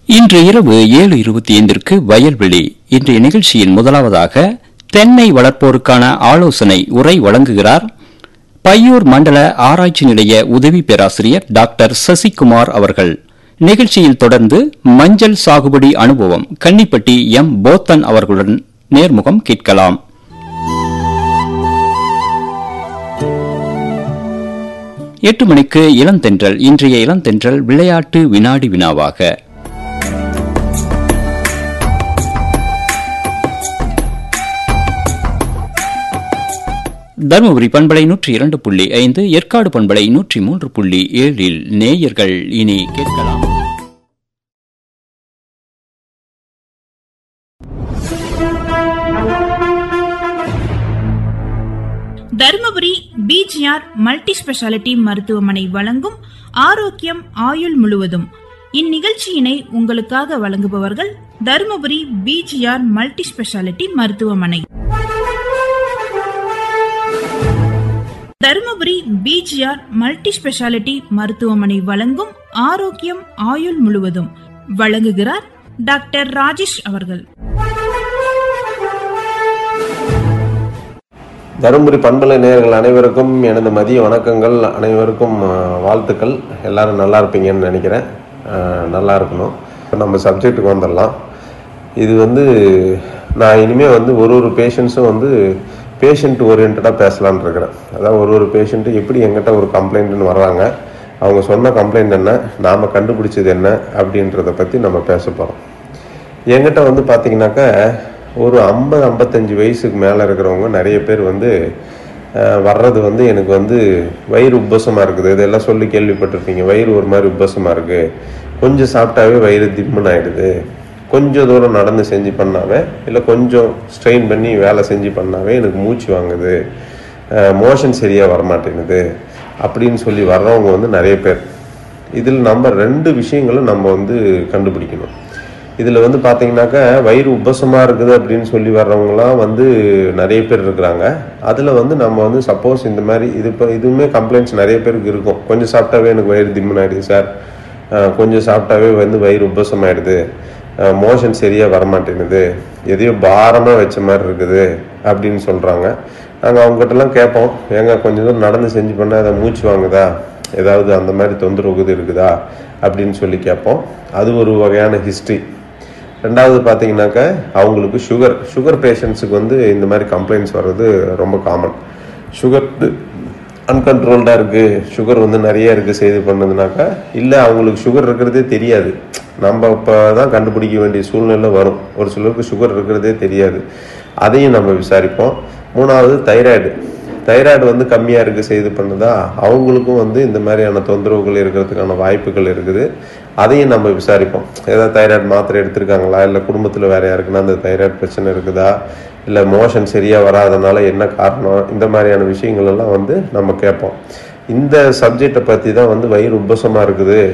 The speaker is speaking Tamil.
இன்று இரவு ஏழு இருபத்தி ஐந்திற்கு வயல்வெளி இன்றைய நிகழ்ச்சியின் முதலாவதாக தென்னை வளர்ப்போருக்கான ஆலோசனை உரை வழங்குகிறார் பையூர் மண்டல ஆராய்ச்சி நிலைய உதவி பேராசிரியர் டாக்டர் சசிகுமார் அவர்கள் நிகழ்ச்சியில் தொடர்ந்து மஞ்சள் சாகுபடி அனுபவம் கன்னிப்பட்டி எம் போத்தன் அவர்களுடன் நேர்முகம் கேட்கலாம் எட்டு மணிக்கு இளந்தென்றல் இன்றைய இளந்தென்றல் விளையாட்டு வினாடி வினாவாக தருமபுரி பண்பலை நூற்றி இரண்டு புள்ளி ஐந்து ஏற்காடு பண்பலை நூற்றி மூன்று புள்ளி ஏழில் நேயர்கள் இனி கேட்கலாம் தருமபுரி பிஜிஆர் மல்டி ஸ்பெஷாலிட்டி மருத்துவமனை வழங்கும் ஆரோக்கியம் ஆயுள் முழுவதும் இந்நிகழ்ச்சியினை உங்களுக்காக வழங்குபவர்கள் தருமபுரி பிஜிஆர் மல்டி ஸ்பெஷாலிட்டி மருத்துவமனை தருமபுரி பிஜிஆர் மல்டி ஸ்பெஷாலிட்டி மருத்துவமனை வழங்கும் ஆரோக்கியம் ஆயுள் முழுவதும் வழங்குகிறார் டாக்டர் ராஜேஷ் அவர்கள் தருமபுரி பண்பலை நேயர்கள் அனைவருக்கும் எனது மதிய வணக்கங்கள் அனைவருக்கும் அஹ், வாழ்த்துக்கள் எல்லாரும் நல்லா இருப்பீங்கன்னு நினைக்கிறேன் அஹ், நல்லா இருக்கணும் இப்ப நம்ம சப்ஜெக்ட்டுக்கு வந்துடலாம் இது வந்து நான் இனிமேல் வந்து ஒரு ஒரு பேஷண்ட்ஸும் வந்து பேஷண்ட் ஓரியன்டாக பேசலான்னு இருக்கிறேன் அதாவது ஒரு ஒரு பேஷண்ட்டு எப்படி எங்கிட்ட ஒரு கம்ப்ளைண்ட்னு வர்றாங்க அவங்க சொன்ன கம்ப்ளைண்ட் என்ன நாம் கண்டுபிடிச்சது என்ன அப்படின்றத பற்றி நம்ம பேச போகிறோம் என்கிட்ட வந்து பார்த்தீங்கன்னாக்கா ஒரு ஐம்பது ஐம்பத்தஞ்சு வயசுக்கு மேலே இருக்கிறவங்க நிறைய பேர் வந்து அஹ், வர்றது வந்து எனக்கு வந்து வயிறு உப்பசமாக இருக்குது இதெல்லாம் சொல்லி கேள்விப்பட்டிருப்பீங்க வயிறு ஒரு மாதிரி உப்பசமாக இருக்குது கொஞ்சம் சாப்பிட்டாவே வயிறு திம்முன்னு ஆயிடுது கொஞ்சம் தூரம் நடந்து செஞ்சு பண்ணாவே இல்லை கொஞ்சம் ஸ்ட்ரெயின் பண்ணி வேலை செஞ்சு பண்ணாவே எனக்கு மூச்சு வாங்குது மோஷன் சரியாக வரமாட்டேங்குது அப்படின்னு சொல்லி வர்றவங்க வந்து நிறைய பேர் இதில் நம்ம ரெண்டு விஷயங்களும் நம்ம வந்து கண்டுபிடிக்கணும் இதில் வந்து பார்த்தீங்கன்னாக்கா வயிறு உப்பசமாக இருக்குது அப்படின்னு சொல்லி வர்றவங்களாம் வந்து நிறைய பேர் இருக்கிறாங்க அதில் வந்து நம்ம வந்து சப்போஸ் இந்த மாதிரி இது இப்போ இதுவுமே கம்ப்ளைண்ட்ஸ் நிறைய பேருக்கு இருக்கும் கொஞ்சம் சாப்பிட்டாவே எனக்கு வயிறு திம்முன்னு ஆயிடுது சார் அஹ் கொஞ்சம் சாப்பிட்டாவே வந்து வயிறு உப்பசமாயிடுது மோஷன் சரியாக வரமாட்டேங்குது எதையோ பாரமாக வச்ச மாதிரி இருக்குது அப்படின்னு சொல்கிறாங்க நாங்கள் அவங்ககிட்டலாம் கேட்போம் ஏங்க கொஞ்சம் தூரம் நடந்து செஞ்சு பண்ணால் அதை மூச்சு வாங்குதா ஏதாவது அந்த மாதிரி தொந்தரவு இருக்குதா அப்படின்னு சொல்லி கேட்போம் அது ஒரு வகையான ஹிஸ்ட்ரி ரெண்டாவது பார்த்தீங்கன்னாக்கா அவங்களுக்கு சுகர் சுகர் பேஷண்ட்ஸுக்கு வந்து இந்த மாதிரி கம்ப்ளைண்ட்ஸ் வர்றது ரொம்ப காமன் சுகர் அன்கண்ட்ரோல்டாக இருக்குது சுகர் வந்து நிறைய இருக்குது செய்து பண்ணதுனாக்கா இல்லை அவங்களுக்கு சுகர் இருக்கிறதே தெரியாது நம்ம இப்போ தான் கண்டுபிடிக்க வேண்டிய சூழ்நிலை வரும் ஒரு சிலருக்கு சுகர் இருக்கிறதே தெரியாது அதையும் நம்ம விசாரிப்போம் மூணாவது தைராய்டு தைராய்டு வந்து கம்மியாக இருக்குது செய்து பண்ணுதா அவங்களுக்கும் வந்து இந்த மாதிரியான தொந்தரவுகள் இருக்கிறதுக்கான வாய்ப்புகள் இருக்குது அதையும் நம்ம விசாரிப்போம் ஏதாவது தைராய்டு மாத்திரை எடுத்திருக்காங்களா இல்லை குடும்பத்தில் வேற யாருக்குன்னா அந்த தைராய்டு பிரச்சனை இருக்குதா இல்லை மோஷன் சரியாக வராதனால என்ன காரணம் இந்த மாதிரியான விஷயங்கள் எல்லாம் வந்து நம்ம கேட்போம் இந்த சப்ஜெக்டை பற்றி தான் வந்து வயிறு உப்பசமாக இருக்குது